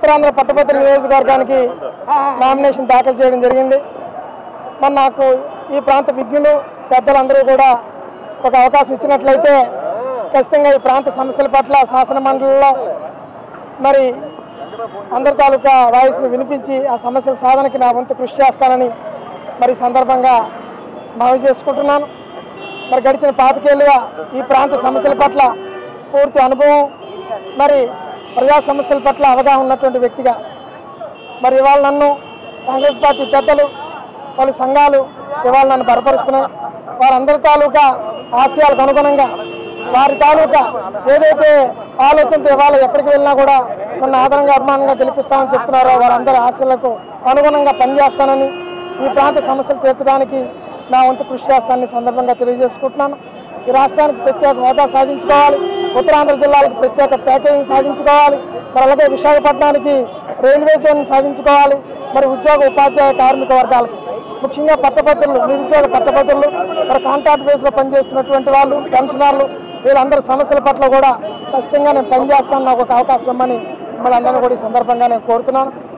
ఉత్తరాంధ్ర పట్టభద్రుల నియోజకవర్గానికి నామినేషన్ దాఖలు చేయడం జరిగింది మరి నాకు ఈ ప్రాంత విజ్ఞులు పెద్దలందరూ కూడా ఒక అవకాశం ఇచ్చినట్లయితే ఖచ్చితంగా ఈ ప్రాంత సమస్యల పట్ల శాసన మండలిలో మరి అందరి తాలూకా వాయిస్ని వినిపించి ఆ సమస్యల సాధనకి నా వంతు కృషి చేస్తానని మరి ఈ సందర్భంగా మనవి చేసుకుంటున్నాను మరి గడిచిన పాతికేళ్ళుగా ఈ ప్రాంత సమస్యల పట్ల పూర్తి అనుభవం మరి ప్రజా సమస్యల పట్ల అవగాహన ఉన్నటువంటి వ్యక్తిగా మరి ఇవాళ నన్ను కాంగ్రెస్ పార్టీ పెద్దలు పలు సంఘాలు ఇవాళ నన్ను బలపరుస్తున్నాయి వారందరి తాలూకా ఆశయాలకు అనుగుణంగా వారి తాలూకా ఏదైతే ఆలోచనతో ఇవాళ ఎక్కడికి వెళ్ళినా కూడా నన్ను ఆదరంగా అభిమానంగా గెలిపిస్తామని చెప్తున్నారో వారందరి ఆశయాలకు అనుగుణంగా పనిచేస్తానని ఈ ప్రాంత సమస్యలు తీర్చడానికి నా వంతు కృషి చేస్తానని ఈ సందర్భంగా తెలియజేసుకుంటున్నాను ఈ రాష్ట్రానికి ప్రత్యేక హోదా సాధించుకోవాలి ఉత్తరాంధ్ర జిల్లాలకు ప్రత్యేక ప్యాకేజీని సాధించుకోవాలి మరి అలాగే విశాఖపట్నానికి రైల్వే జోన్ సాధించుకోవాలి మరి ఉద్యోగ ఉపాధ్యాయ కార్మిక వర్గాలకి ముఖ్యంగా పట్టభద్రులు నిరుద్యోగ పట్టభద్రులు మరి కాంట్రాక్ట్ బేస్లో పనిచేస్తున్నటువంటి వాళ్ళు పెన్షనర్లు వీళ్ళందరి సమస్యల పట్ల కూడా ఖచ్చితంగా నేను పనిచేస్తాను నాకు ఒక అవకాశం ఇమ్మని మిమ్మల్ని అందరినీ కూడా ఈ సందర్భంగా నేను కోరుతున్నాను